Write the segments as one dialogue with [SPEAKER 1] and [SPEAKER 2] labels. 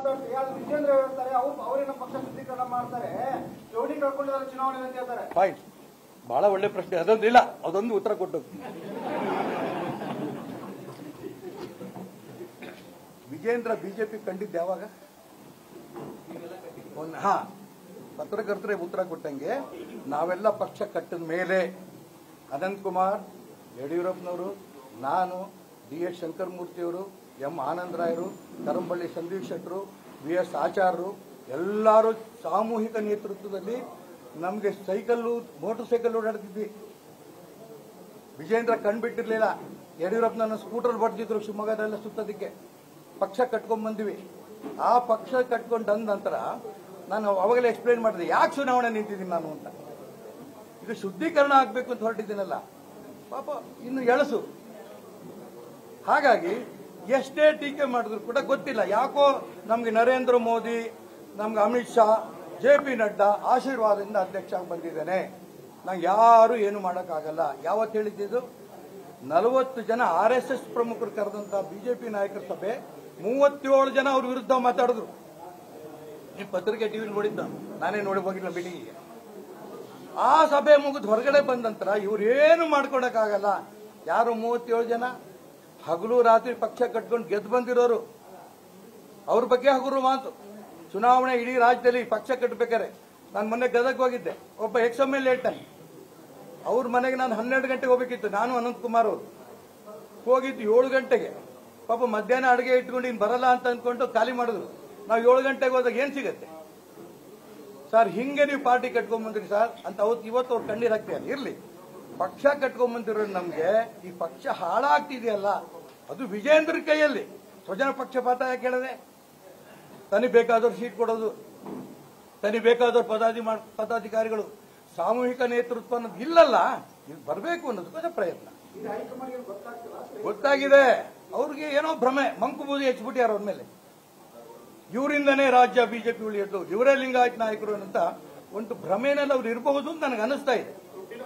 [SPEAKER 1] ಮಾತಾಡ್ತೀವಿ ಅದು ವಿಜೇಂದ್ರ ಹೇಳ್ತಾರೆ ಅವ್ರು ಅವರೇನೋ ಪಕ್ಷ ಶುದ್ಧೀಕರಣ ಮಾಡ್ತಾರೆ ಜೋಡಿ ಕಳ್ಕೊಂಡಿದ್ದಾರೆ ಚುನಾವಣೆ ಅಂತ ಹೇಳ್ತಾರೆ
[SPEAKER 2] ಫೈನ್ ಬಹಳ ಒಳ್ಳೆ ಪ್ರಶ್ನೆ ಅದೊಂದು ಇಲ್ಲ ಅದೊಂದು ಉತ್ತರ ಕೊಟ್ಟು ವಿಜೇಂದ್ರ ಬಿಜೆಪಿ ಕಂಡಿದ್ದು ಯಾವಾಗ ಒಂದು ಹಾ ಪತ್ರಕರ್ತರೇ ಉತ್ತರ ಕೊಟ್ಟಂಗೆ ನಾವೆಲ್ಲ ಪಕ್ಷ ಕಟ್ಟಿದ ಮೇಲೆ ಅನಂತ್ ಕುಮಾರ್ ಯಡಿಯೂರಪ್ಪನವರು ನಾನು ಡಿ ಎಸ್ ಶಂಕರಮೂರ್ತಿಯವರು ಎಂ ಆನಂದರಾಯರು ಕರಂಬಳ್ಳಿ ಸಂದೀಪ್ ಶೆಟ್ಟರು ವಿ ಎಸ್ ಆಚಾರ್ಯರು ಎಲ್ಲರೂ ಸಾಮೂಹಿಕ ನೇತೃತ್ವದಲ್ಲಿ ನಮಗೆ ಸೈಕಲ್ಲು ಮೋಟರ್ ಸೈಕಲ್ ಓಡಾಡ್ತಿದ್ವಿ ವಿಜೇಂದ್ರ ಕಣ್ಬಿಟ್ಟಿರ್ಲಿಲ್ಲ ಯಡಿಯೂರಪ್ಪನ ಸ್ಕೂಟರ್ ಬಡ್ದಿದ್ರು ಶಿವಮೊಗ್ಗದಲ್ಲ ಸುತ್ತೋದಕ್ಕೆ ಪಕ್ಷ ಕಟ್ಕೊಂಡ್ ಬಂದ್ವಿ ಆ ಪಕ್ಷ ಕಟ್ಕೊಂಡು ಬಂದ ನಂತರ ನಾನು ಅವಾಗಲೇ ಎಕ್ಸ್ಪ್ಲೈನ್ ಮಾಡಿದೆ ಯಾಕೆ ಚುನಾವಣೆ ನಿಂತಿದ್ದೀನಿ ನಾನು ಅಂತ ಇದು ಶುದ್ಧೀಕರಣ ಆಗ್ಬೇಕು ಅಂತ ಹೊರಟಿದ್ದೀನಲ್ಲ ಪಾಪ ಇನ್ನು ಎಳಸು ಹಾಗಾಗಿ ಎಷ್ಟೇ ಟೀಕೆ ಮಾಡಿದ್ರು ಕೂಡ ಗೊತ್ತಿಲ್ಲ ಯಾಕೋ ನಮ್ಗೆ ನರೇಂದ್ರ ಮೋದಿ ನಮ್ಗೆ ಅಮಿತ್ ಶಾ ಜೆ ಪಿ ನಡ್ಡಾ ಆಶೀರ್ವಾದದಿಂದ ಅಧ್ಯಕ್ಷ ಆಗಿ ಬಂದಿದ್ದೇನೆ ನಂಗೆ ಯಾರು ಏನು ಮಾಡೋಕ್ಕಾಗಲ್ಲ ಯಾವತ್ತು ಹೇಳಿದ್ದು ನಲವತ್ತು ಜನ ಆರ್ ಎಸ್ ಎಸ್ ಪ್ರಮುಖರು ಕರೆದಂತ ಬಿಜೆಪಿ ನಾಯಕರ ಸಭೆ ಮೂವತ್ತೇಳು ಜನ ಅವ್ರ ವಿರುದ್ಧ ಮಾತಾಡಿದ್ರು ನೀವು ಪತ್ರಿಕೆ ಟಿವಿ ನೋಡಿದ್ದ ನಾನೇ ನೋಡಿ ಹೋಗಿಲ್ಲ ಮೀಟಿಂಗಿಗೆ ಆ ಸಭೆ ಮುಗಿದು ಹೊರಗಡೆ ಬಂದ ನಂತರ ಇವ್ರೇನು ಮಾಡ್ಕೊಡಕ್ಕಾಗಲ್ಲ ಯಾರು ಮೂವತ್ತೇಳು ಜನ ಹಗಲು ರಾತ್ರಿ ಪಕ್ಷ ಕಟ್ಕೊಂಡು ಗೆದ್ದು ಬಂದಿರೋರು ಅವ್ರ ಬಗ್ಗೆ ಹಗುರು ಮಾತು ಚುನಾವಣೆ ಇಡೀ ರಾಜ್ಯದಲ್ಲಿ ಪಕ್ಷ ಕಟ್ಟಬೇಕಾರೆ ನಾನು ಮೊನ್ನೆ ಗದಗ್ ಹೋಗಿದ್ದೆ ಒಬ್ಬ ಎಕ್ಸ್ ಎಮ್ ಎಲ್ ಹೇಳ್ತಾನೆ ಅವ್ರ ಮನೆಗೆ ನಾನು ಹನ್ನೆರಡು ಗಂಟೆಗೆ ಹೋಗ್ಬೇಕಿತ್ತು ನಾನು ಅನಂತ್ ಕುಮಾರ್ ಅವರು ಹೋಗಿದ್ದು ಏಳು ಗಂಟೆಗೆ ಪಾಪ ಮಧ್ಯಾಹ್ನ ಅಡುಗೆ ಇಟ್ಕೊಂಡು ಇನ್ ಬರಲ್ಲ ಅಂತ ಅಂದ್ಕೊಂಡು ಖಾಲಿ ಮಾಡಿದ್ರು ನಾವು ಏಳು ಗಂಟೆಗೆ ಹೋದಾಗ ಏನ್ ಸಿಗತ್ತೆ ಸರ್ ಹಿಂಗೆ ನೀವು ಪಾರ್ಟಿ ಕಟ್ಕೊಂಬಂದ್ರಿ ಸರ್ ಅಂತ ಅವತ್ತು ಇವತ್ತು ಅವ್ರು ಕಣ್ಣೀರ್ ಹಾಕ್ತಾರೆ ಇರ್ಲಿ ಪಕ್ಷ ಕಟ್ಕೊಂಬಂದಿರೋ ನಮ್ಗೆ ಈ ಪಕ್ಷ ಹಾಳಾಗ್ತಿದೆಯಲ್ಲ ಅದು ವಿಜೇಂದ್ರ ಕೈಯಲ್ಲಿ ಸ್ವಜನ ಪಕ್ಷಪಾತ ಯಾಕೆ ಹೇಳಿದೆ ತನಿಗೆ ಬೇಕಾದವ್ರು ಸೀಟ್ ಕೊಡೋದು ತನಿಗೆ ಬೇಕಾದವ್ರು ಪದಾಧಿ ಮಾಡ್- ಪದಾಧಿಕಾರಿಗಳು ಸಾಮೂಹಿಕ ನೇತೃತ್ವ ಅನ್ನೋದು ಇಲ್ಲಲ್ಲ ಇದು ಬರಬೇಕು ಅನ್ನೋದಕ್ಕೋಸ್ಕರ ಪ್ರಯತ್ನ
[SPEAKER 1] ಇದು ಹೈಕಮಾಂಡ್ಗೆ ಗೊತ್ತಾಗ್ತಿಲ್ಲ
[SPEAKER 2] ಗೊತ್ತಾಗಿದೆ ಅವ್ರಿಗೆ ಏನೋ ಭ್ರಮೆ ಮಂಕು ಬೂದಿ ಹೆಚ್ಚಿಬಿಟ್ಟಾರ ಅವ್ರ ಮೇಲೆ ಇವರಿಂದನೇ ರಾಜ್ಯ ಬಿಜೆಪಿ ಉಳಿಯೋದು ಇವರೇ ಲಿಂಗಾಯತ್ ನಾಯಕರು ಅಂತ ಒಂದು ಭ್ರಮೆನಲ್ಲಿ ಅವ್ರು ಇರಬಹುದು ಅಂತ ನನಗೆ ಅನಿಸ್ತಾ ಇದೆ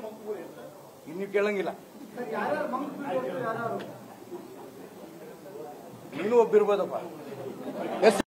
[SPEAKER 2] ಇನ್ನು ಕೇಳಂಗಿಲ್ಲ
[SPEAKER 1] ಸರ್ ಯಾರ್ಯಾರು ಮಂಕ್ ಯಾರ್ಯಾರು
[SPEAKER 2] ನೀನು ಒಬ್ಬಿರ್ಬೋದಪ್ಪ ಎಸ್